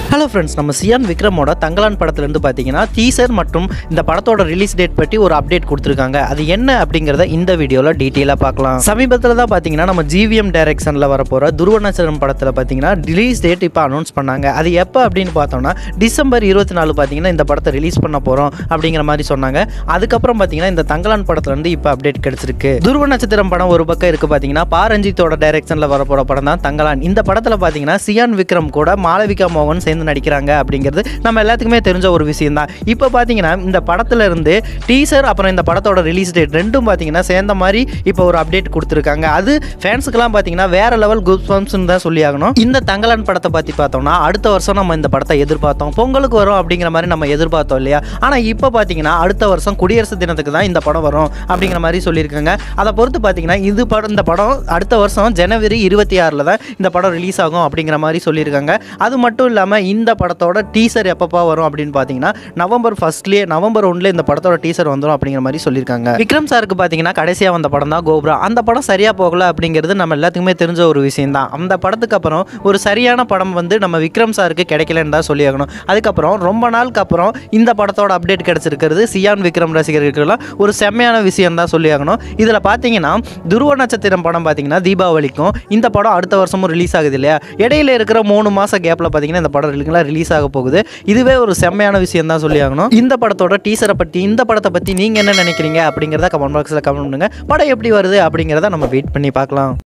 hello friends நம்ம சியான் விக்ரமோட தங்கலான் படத்துலேருந்து பார்த்தீங்கன்னா டீசர் மற்றும் இந்த படத்தோட ரிலீஸ் டேட் பற்றி ஒரு அப்டேட் கொடுத்துருக்காங்க அது என்ன அப்படிங்கிறத இந்த வீடியோவில் டீட்டெயிலாக பார்க்கலாம் சமீபத்தில் தான் பார்த்தீங்கன்னா நம்ம ஜிவிஎம் டைரக்ஷனில் வரப்போகிற துருவநச்சரம் படத்தில் பார்த்தீங்கன்னா ரிலீஸ் டேட் இப்போ அனௌன்ஸ் பண்ணாங்க அது எப்போ அப்படின்னு பார்த்தோம்னா டிசம்பர் இருபத்தி நாலு பார்த்தீங்கன்னா இந்த படத்தை ரிலீஸ் பண்ண போகிறோம் அப்படிங்கிற மாதிரி சொன்னாங்க அதுக்கப்புறம் பார்த்தீங்கன்னா இந்த தங்கலான் படத்துலேருந்து இப்போ அப்டேட் கிடைச்சிருக்கு துருவ நட்சத்திரம் படம் ஒரு பக்கம் இருக்குது பார்த்தீங்கன்னா பா ரஞ்சித்தோட டைரக்ஷனில் வரப்போகிற படம் தான் தங்கலான் இந்த படத்தில் பார்த்தீங்கன்னா சியான் விக்ரம் கூட மாளவிகா மோகன் சேர்ந்து நடிக்கிறாங்க அப்படிங்கிறது நம்ம எல்லாத்துக்குமே தெரிஞ்ச ஒரு விஷயம் தான் இப்போ பார்த்தீங்கன்னா இந்த படத்துல இருந்து டீசர் அப்புறம் இந்த படத்தோட ரிலீஸ் டேட் ரெண்டும் பார்த்தீங்கன்னா சேர்ந்த மாதிரி இப்போ ஒரு அப்டேட் கொடுத்துருக்காங்க அது ஃபேன்ஸுக்கெல்லாம் பார்த்தீங்கன்னா வேற லெவல் குட் ஃபார்ம்ஸ்னு தான் சொல்லி ஆகணும் இந்த தங்கலான் படத்தை பற்றி பார்த்தோம்னா அடுத்த வருஷம் நம்ம இந்த படத்தை எதிர்பார்த்தோம் பொங்கலுக்கு வரும் அப்படிங்கிற மாதிரி நம்ம எதிர்பார்த்தோம் இல்லையா ஆனால் இப்போ பார்த்தீங்கன்னா அடுத்த வருஷம் குடியரசு தினத்துக்கு தான் இந்த படம் வரும் அப்படிங்கிற மாதிரி சொல்லியிருக்காங்க அதை பொறுத்து பார்த்தீங்கன்னா இது படம் இந்த படம் அடுத்த வருஷம் ஜனவரி இருபத்தி ஆறில் தான் இந்த படம் ரிலீஸ் ஆகும் அப்படிங்கிற மாதிரி சொல்லியிருக்காங்க அது மட்டும் இல்லாமல் இந்த படத்தோட டீசர் எப்பப்போ வரும் அப்படின்னு பார்த்தீங்கன்னா நவம்பர் ஃபர்ஸ்ட்லேயே நவம்பர் ஒன்லேயே இந்த படத்தோட டீசர் வந்துடும் அப்படிங்கிற மாதிரி சொல்லியிருக்காங்க விக்ரம் சாருக்கு பார்த்தீங்கன்னா கடைசியாக வந்த படம் தான் கோப்ரா அந்த படம் சரியாக போகல அப்படிங்கிறது நம்ம எல்லாத்துக்குமே தெரிஞ்ச ஒரு விஷயம் தான் அந்த படத்துக்கு அப்புறம் ஒரு சரியான படம் வந்து நம்ம விக்ரம் சாருக்கு கிடைக்கலன்னு தான் சொல்லியாகணும் அதுக்கப்புறம் ரொம்ப நாளுக்கு அப்புறம் இந்த படத்தோட அப்டேட் கிடைச்சிருக்கிறது சியான் விக்ரம் ரசிகர்களுக்கெல்லாம் ஒரு செம்மையான விஷயம் தான் சொல்லியாகணும் இதில் பார்த்தீங்கன்னா துருவ நட்சத்திரம் படம் பார்த்தீங்கன்னா தீபாவளிக்கும் இந்த படம் அடுத்த வருஷமும் ரிலீஸ் ஆகுது இல்லையா இடையில இருக்கிற மூணு மாதம் கேப்பில் பார்த்தீங்கன்னா இந்த படம் ரிலீஸ் ஆக போகுது இதுவே ஒரு செம்மையான விஷயம் தான் சொல்லி ஆகணும் இந்த படத்தோட டீசரை பற்றி இந்த படத்தை பற்றி நீங்கள் என்ன நினைக்கிறீங்க அப்படிங்கிறத கமெண்ட் பாக்ஸில் கமெண்ட் பண்ணுங்க படம் எப்படி வருது அப்படிங்கிறத நம்ம வெயிட் பண்ணி பார்க்கலாம்